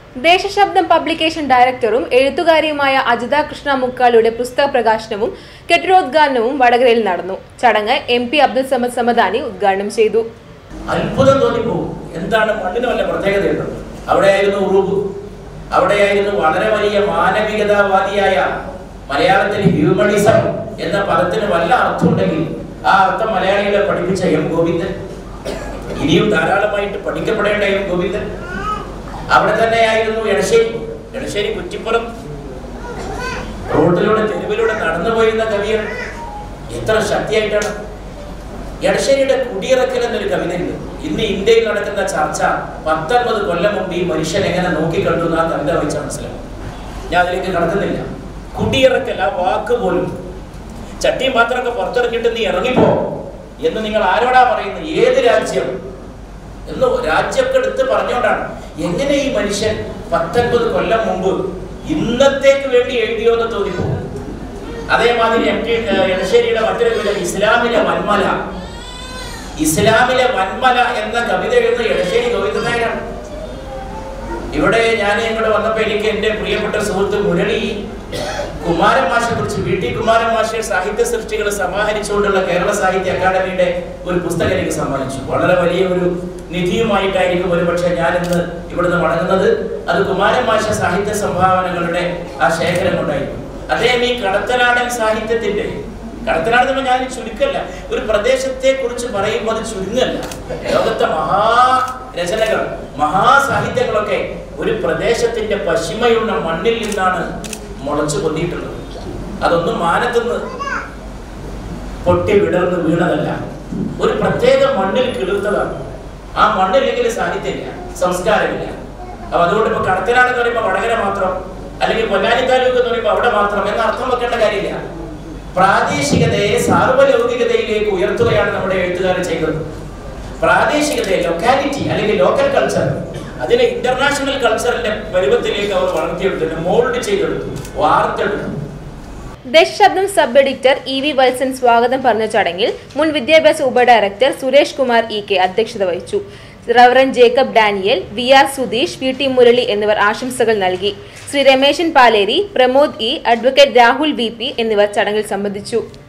ദേശശബ്ദം publication ഡയറക്ടറും എഴുത്തുകാരിയുമായ അജിത കൃഷ്ണ മുക്കാളിയുടെ പുസ്തക പ്രകാശനവും കെട്ടിടോദ്ഘാടനവും വടകരയിൽ നടന്നു ചടങ്ങ് എം പി അബ്ദുൽ സമദ് സമദാനി ഉദ്ഘാടനം ചെയ്തു അത്ഭുതം തോന്നിപ്പോകും എന്താണ് മണ്ണിന് വല്ല പ്രത്യേകതയുണ്ടോ അവിടെയായിരുന്നു ഉറുബ് അവിടെയായിരുന്നു വളരെ വലിയ മാനവികതാവാദിയായ മലയാളത്തിൽ ഹ്യൂമണിസം എന്ന പദത്തിന് വല്ല അർത്ഥമുണ്ടെങ്കിൽ ആ അർത്ഥം മലയാളികളെ പഠിപ്പിച്ച എം ഗോവിന്ദൻ ഇനിയും ധാരാളമായിട്ട് പഠിക്കപ്പെടേണ്ട എം ഗോവിന്ദൻ അവിടെ തന്നെയായിരുന്നു എടശ്ശേരി എടശ്ശേരി കുറ്റിപ്പുറം റോഡിലൂടെ തെരുവിലൂടെ നടന്നു പോയിരുന്ന കവിയാണ് എത്ര ശക്തിയായിട്ടാണ് എടശ്ശേരിയുടെ കുടിയിറക്കൽ എന്നൊരു കവിതയുണ്ട് ഇന്ന് ഇന്ത്യയിൽ നടക്കുന്ന ചർച്ച പത്തൊൻപത് കൊല്ലം മുമ്പ് ഈ മനുഷ്യൻ എങ്ങനെ നോക്കിക്കണ്ടു എന്ന് ആ കവിത വായിച്ചാൽ മനസ്സിലാവും ഞാൻ അതിലേക്ക് കടക്കുന്നില്ല കുടിയിറക്കൽ ആ വാക്ക് പോലും ചട്ടിയും പാത്രമൊക്കെ പുറത്തിറക്കിയിട്ട് നീ ഇറങ്ങിപ്പോ എന്ന് നിങ്ങൾ ആരോടാ പറയുന്നത് ഏത് രാജ്യം എന്ന് രാജ്യമൊക്കെ എടുത്ത് പറഞ്ഞുകൊണ്ടാണ് എങ്ങനെ ഈ മനുഷ്യൻ പത്തൊൻപത് കൊല്ലം മുമ്പ് ഇന്നത്തേക്ക് വേണ്ടി എഴുതിയോ എന്ന് തോന്നിപ്പോകും അതേമാതിരി എം ടി എടശ്ശേരിയുടെ മറ്റൊരു കവിത ഇസ്ലാമിലെ വന്മല ഇസ്ലാമിലെ വന്മല എന്ന കവിത എഴുതുന്ന എടശ്ശേരി ഗോവിന്ദനായരാണ് ഇവിടെ ഞാൻ ഇങ്ങോട്ട് വന്നപ്പോൾ എനിക്ക് എൻ്റെ പ്രിയപ്പെട്ട സുഹൃത്ത് മുരളി കുമാരൻ മാഷെ കുറിച്ച് വി ടി കുമാരൻ മാഷെ സാഹിത്യ സൃഷ്ടികൾ സമാഹരിച്ചുകൊണ്ടുള്ള കേരള സാഹിത്യ അക്കാദമിയുടെ ഒരു പുസ്തകം എനിക്ക് സമ്മാനിച്ചു വളരെ വലിയ ഒരു നിധിയുമായിട്ടായിരിക്കും ഒരു പക്ഷേ ഞാൻ ഇന്ന് ഇവിടുന്ന് മടങ്ങുന്നത് അത് കുമാരൻ മാഷ സാഹിത്യ സംഭാവനകളുടെ ആ ശേഖരം കൊണ്ടായിരിക്കും അദ്ദേഹം ഈ കടത്തനാടൻ സാഹിത്യത്തിന്റെ കടത്തനാട് എന്ന് ഞാൻ ചുരുക്കല്ല ഒരു പ്രദേശത്തെ കുറിച്ച് പറയുമ്പോൾ അത് ചുരുങ്ങല്ല ലോകത്തെ മഹാ രചനകൾ മഹാസാഹിത്യങ്ങളൊക്കെ ഒരു പ്രദേശത്തിന്റെ പശിമയുള്ള മണ്ണിൽ നിന്നാണ് മുളച്ചു പൊന്തിയിട്ടുള്ളത് അതൊന്നും മാനത്തുനിന്ന് പൊട്ടി വിടർന്ന് വീണതല്ല ഒരു പ്രത്യേക മണ്ണിൽ കിളിർത്തതാണ് ആ മണ്ണില്ലെങ്കിൽ സാഹിത്യമില്ല സംസ്കാരമില്ല അപ്പൊ അതുകൊണ്ട് ഇപ്പൊ കടത്തനാട് എന്ന് പറയുമ്പോൾ വടകര മാത്രം അല്ലെങ്കിൽ പൊന്നാനി താലൂക്ക് എന്ന് പറയുമ്പോൾ അവിടെ മാത്രം എന്ന അർത്ഥം വെക്കേണ്ട കാര്യമില്ല പ്രാദേശികതയെ സാർവലൗകികതയിലേക്ക് ഉയർത്തുകയാണ് നമ്മുടെ എഴുത്തുകാരൻ ചെയ്തത് പ്രാദേശികതയെ ലൊക്കാലിറ്റി അല്ലെങ്കിൽ ലോക്കൽ കൾച്ചർ അതിനെ ഇന്റർനാഷണൽ കൾച്ചറിന്റെ പരുവത്തിലേക്ക് അവർ വളർത്തിയെടുത്തു മോൾഡ് ചെയ്തെടുത്തു വാർത്തെടുത്തു Deshashabdam sub editor E V Valsan സ്വാഗതം പറഞ്ഞ ചടങ്ങിൽ മുൻ വിദ്യാഭ്യാസ ഉപഡയറക്ടർ സുരേഷ് കുമാർ ഇ കെ അധ്യക്ഷത വഹിച്ചു reverend Jacob Daniel V R Sudheesh V T Murali എന്നിവർ ആശംസകൾ നൽകി Sri Rameshan Paleri Pramod E advocate Rahul V P എന്നിവർ ചടങ്ങിൽ സംബന്ധിച്ചു